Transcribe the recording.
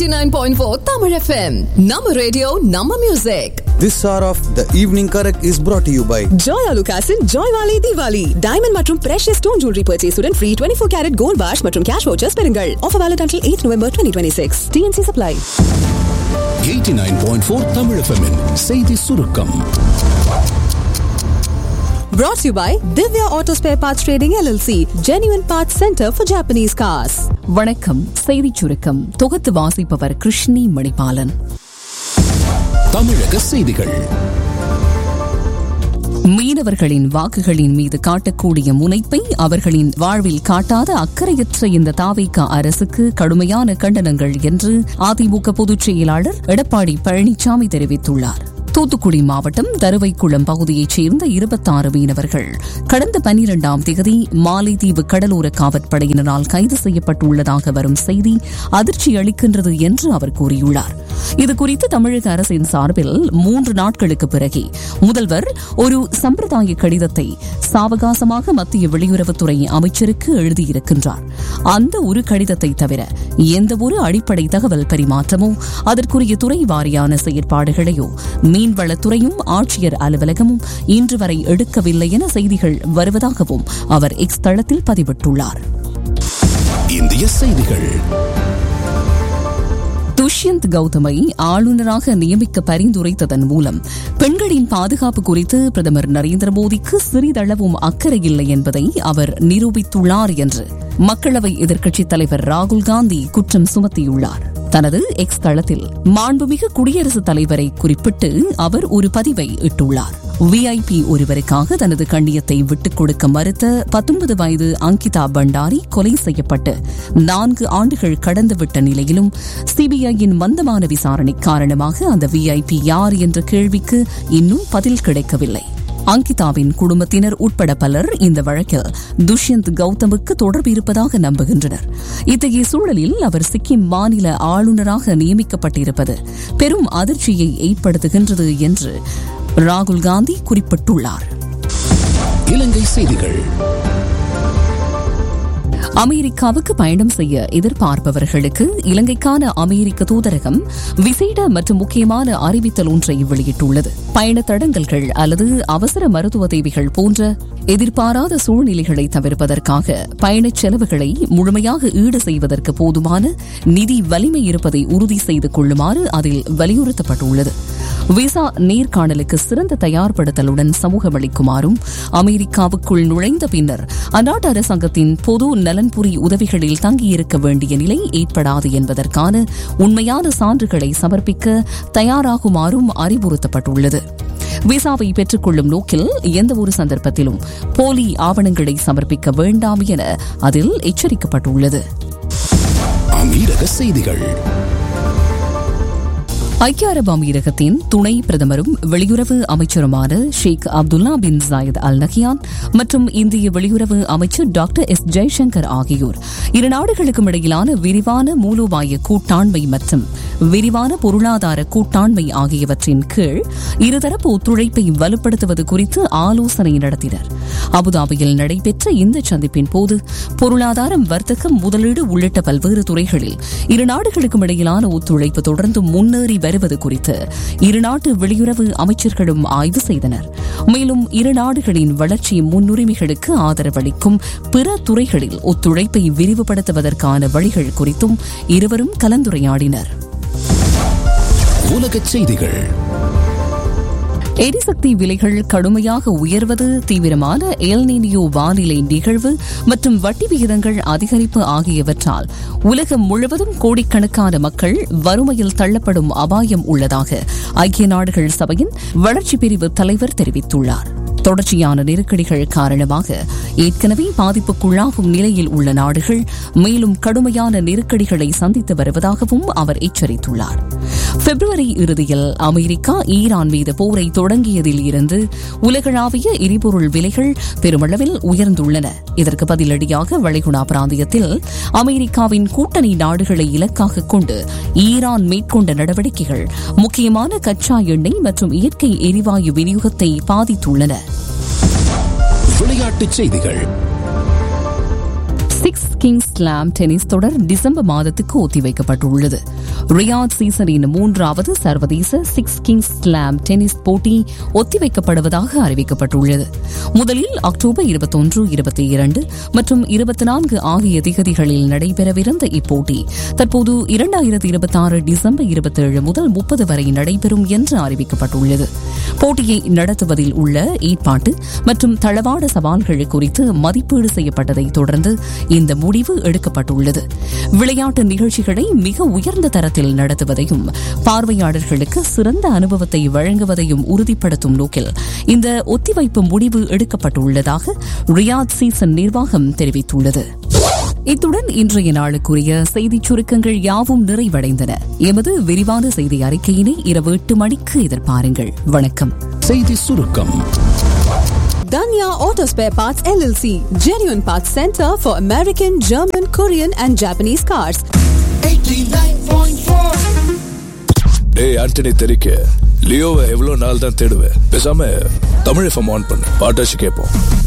89.4 Tamil FM. Nama radio, Nama music. This hour of the evening correct is brought to you by ஜோயா லுகாஸின் joy வாலி Deepavali diamond மற்றும் precious stone jewellery பர்ச்சேஸுடன் free 24 carat gold வாஷ் மற்றும் cash vouchers பெறுங்கள் offer valid until 8 November 2026 TNC apply 89.4 Tamil எஃப்எம்மின் செய்தி சுருக்கம் brought to you by Divya Auto Spare Parts Trading LLC Genuine Parts Center for Japanese Cars வணக்கம் செய்திச் சுருக்கம் தொகுத்து வாசிப்பவர் கிருஷ்ணி மணிபாலன் தமிழக செய்திகள் மீனவர்களின் வாக்குகளின் மீது காட்டக்கூடிய முனைப்பை அவர்களின் வாழ்வில் காட்டாத அக்கறையற்ற இந்த தாவேக அரசுக்கு கடுமையான கண்டனங்கள் என்று அதிமுக பொதுச் செயலாளர் எடப்பாடி பழனிசாமி தெரிவித்துள்ளார் தூத்துக்குடி மாவட்டம் தருவைக்குளம் பகுதியைச் சேர்ந்த இருபத்தாறு மீனவர்கள் கடந்த பனிரெண்டாம் தேதி மாலைதீவு கடலோர காவற்படையினரால் கைது செய்யப்பட்டுள்ளதாக வரும் செய்தி அதிர்ச்சி அளிக்கின்றது என்று அவர் கூறியுள்ளார் இதுகுறித்து தமிழக அரசின் சார்பில் மூன்று நாட்களுக்கு பிறகே முதல்வர் ஒரு சம்பிரதாய கடிதத்தை சாவகாசமாக மத்திய வெளியுறவுத்துறை அமைச்சருக்கு எழுதியிருக்கின்றார் அந்த ஒரு கடிதத்தை தவிர எந்த ஒரு அடிப்படை தகவல் பரிமாற்றமோ அதற்குரிய துறை வாரியான செயற்பாடுகளையோ மீன்வளத்துறையும் ஆட்சியர் அலுவலகமும் இன்று வரை எடுக்கவில்லை என செய்திகள் வருவதாகவும் அவர் எக்ஸ் தளத்தில் பதிவிட்டுள்ளார் இந்திய செய்திகள் துஷ்யந்த் கௌதமை ஆளுநராக நியமிக்க பரிந்துரைத்ததன் மூலம் பெண்களின் பாதுகாப்பு குறித்து பிரதமர் நரேந்திர மோடிக்கு சிறிதளவும் அக்கறை இல்லை என்பதை அவர் நிரூபித்துள்ளார் என்று மக்களவை எதிர்க்கட்சித் தலைவர் ராகுல் காந்தி குற்றம் சுமத்தியுள்ளார் தனது எக்ஸ் தளத்தில் மாண்புமிகு குடியரசுத் தலைவரை குறிப்பிட்டு அவர் ஒரு பதிவை இட்டுள்ளார் விஐபி ஒருவருக்காக தனது கண்ணியத்தை விட்டுக் கொடுக்க மறுத்த பத்தொன்பது வயது அங்கிதா பண்டாரி கொலை செய்யப்பட்டு நான்கு ஆண்டுகள் கடந்துவிட்ட நிலையிலும் சிபிஐயின் மந்தமான விசாரணை காரணமாக அந்த விஐபி யார் என்ற கேள்விக்கு இன்னும் பதில் கிடைக்கவில்லை அங்கிதாவின் குடும்பத்தினர் உட்பட பலர் இந்த வழக்கில் துஷ்யந்த் கௌதமுக்கு தொடர்பு இருப்பதாக நம்புகின்றனர் இத்தகைய சூழலில் அவர் சிக்கிம் மாநில ஆளுநராக நியமிக்கப்பட்டிருப்பது பெரும் அதிர்ச்சியை ஏற்படுத்துகின்றது என்று ராகுல் காந்தி குறிப்பிட்டுள்ளார் இலங்கை செய்திகள் அமெரிக்காவுக்கு பயணம் செய்ய எதிர்பார்ப்பவர்களுக்கு இலங்கைக்கான அமெரிக்க தூதரகம் விசேட மற்றும் முக்கியமான அறிவித்தல் ஒன்றை வெளியிட்டுள்ளது பயண தடங்கல்கள் அல்லது அவசர மருத்துவ தேவைகள் போன்ற எதிர்பாராத சூழ்நிலைகளை தவிர்ப்பதற்காக பயணச் செலவுகளை முழுமையாக ஈடு செய்வதற்கு போதுமான நிதி வலிமை இருப்பதை உறுதி செய்து கொள்ளுமாறு அதில் வலியுறுத்தப்பட்டுள்ளது விசா நேர்காணலுக்கு சிறந்த தயார்படுத்தலுடன் சமூகமளிக்குமாறும் அமெரிக்காவுக்குள் நுழைந்த பின்னர் அந்நாட்டு அரசாங்கத்தின் பொது நலன்புரி உதவிகளில் தங்கியிருக்க வேண்டிய நிலை ஏற்படாது என்பதற்கான உண்மையான சான்றுகளை சமர்ப்பிக்க தயாராகுமாறும் அறிவுறுத்தப்பட்டுள்ளது விசாவை பெற்றுக்கொள்ளும் நோக்கில் எந்தவொரு சந்தர்ப்பத்திலும் போலி ஆவணங்களை சமர்ப்பிக்க வேண்டாம் என அதில் எச்சரிக்கப்பட்டுள்ளது அமீரக செய்திகள் ஐக்கிய அரபு அமீரகத்தின் துணை பிரதமரும் வெளியுறவு அமைச்சருமான Sheikh Abdullah bin Zayed Al Nahyan மற்றும் இந்திய வெளியுறவு அமைச்சர் டாக்டர் எஸ் ஜெய்சங்கர் ஆகியோர் இரு நாடுகளுக்கும் இடையிலான விரிவான மூலோபாய கூட்டாண்மை மற்றும் விரிவான பொருளாதார கூட்டாண்மை ஆகியவற்றின் கீழ் இருதரப்பு ஒத்துழைப்பை வலுப்படுத்துவது குறித்து ஆலோசனை நடத்தினர் அபுதாபியில் நடைபெற்ற இந்த சந்திப்பின் போது பொருளாதாரம் வர்த்தகம் முதலீடு உள்ளிட்ட பல்வேறு துறைகளில் இரு நாடுகளுக்கும் இடையிலான ஒத்துழைப்பு தொடர்ந்து முன்னேறி வருவது குறித்து இருநாட்டு வெளியுறவு அமைச்சர்களும் ஆய்வு செய்தனர் மேலும் இரு நாடுகளின் வளர்ச்சி முன்னுரிமைகளுக்கு ஆதரவளிக்கும் பிற துறைகளில் ஒத்துழைப்பை விரிவுபடுத்துவதற்கான வழிகள் குறித்தும் இருவரும் கலந்துரையாடினர் உலகச் செய்திகள் எரிசக்தி விலைகள் கடுமையாக உயர்வது தீவிரமான எல்னினியோ வானிலை நிகழ்வு மற்றும் வட்டி விகிதங்கள் அதிகரிப்பு ஆகியவற்றால் உலகம் முழுவதும் கோடிக்கணக்கான மக்கள் வறுமையில் தள்ளப்படும் அபாயம் உள்ளதாக ஐக்கிய நாடுகள் சபையின் வளர்ச்சி பிரிவு தலைவர் தெரிவித்துள்ளார் தொடர்ச்சியான நெருக்கடிகள் காரணமாக ஏற்கனவே பாதிப்புக்குள்ளாகும் நிலையில் உள்ள நாடுகள் மேலும் கடுமையான நெருக்கடிகளை சந்தித்து வருவதாகவும் அவர் எச்சரித்துள்ளார் பிப்ரவரி இறுதியில் அமெரிக்கா ஈரான் மீது போரை தொடங்கியதில் இருந்து உலகளாவிய எரிபொருள் விலைகள் பெருமளவில் உயர்ந்துள்ளன இதற்கு பதிலடியாக வளைகுடா பிராந்தியத்தில் அமெரிக்காவின் கூட்டணி நாடுகளை இலக்காக கொண்டு ஈரான் மேற்கொண்ட நடவடிக்கைகள் முக்கியமான கச்சா எண்ணெய் மற்றும் இயற்கை எரிவாயு விநியோகத்தை பாதித்துள்ளன விளையாட்டுச் செய்திகள் சிக்ஸ் கிங்ஸ் ஸ்லாம் டென்னிஸ் தொடர் டிசம்பர் மாதத்துக்கு ஒத்திவைக்கப்பட்டுள்ளது ரியாத் சீசனின் மூன்றாவது சர்வதேச சிக்ஸ் கிங்ஸ் ஸ்லாம் டென்னிஸ் போட்டி ஒத்திவைக்கப்படுவதாக அறிவிக்கப்பட்டுள்ளது முதலில் அக்டோபர் இருபத்தொன்று இருபத்தி இரண்டு மற்றும் இருபத்தி நான்கு ஆகிய திகதிகளில் நடைபெறவிருந்த இப்போட்டி தற்போது இரண்டாயிரத்தி இருபத்தி ஆறு டிசம்பர் இருபத்தேழு முதல் முப்பது வரை நடைபெறும் என்று அறிவிக்கப்பட்டுள்ளது போட்டியை நடத்துவதில் உள்ள ஏற்பாட்டு மற்றும் தளவாட சவால்கள் குறித்து மதிப்பீடு செய்யப்பட்டதை தொடர்ந்து இந்த முடிவு எடுக்கப்பட்டுள்ளது விளையாட்டு நிகழ்ச்சிகளை மிக உயர்ந்த தரத்தில் நடத்துவதையும் பார்வையாளர்களுக்கு சிறந்த அனுபவத்தை வழங்குவதையும் உறுதிப்படுத்தும் நோக்கில் இந்த ஒத்திவைப்பு முடிவு எடுக்கப்பட்டுள்ளதாக ரியாத் சீசன் நிர்வாகம் தெரிவித்துள்ளது இத்துடன் இன்றைய நாளுக்குரிய செய்திச் சுருக்கங்கள் யாவும் நிறைவடைந்தன எமது விரிவான செய்தி அறிக்கையினை இரவு எட்டு மணிக்கு எதிர்பாருங்கள் வணக்கம் செய்தி சுருக்கம் Danya Auto Spare Parts LLC, genuine parts center for American, German, Korean, and Japanese cars. டேய் ஆண்டனி தெரிக்க லியோவை எவ்வளவு நாள் தான் தேடுவேன் பேசாம தமிழ் எஃப்எம் ஆன் பண்ணு பாட்டாச்சு கேட்போம்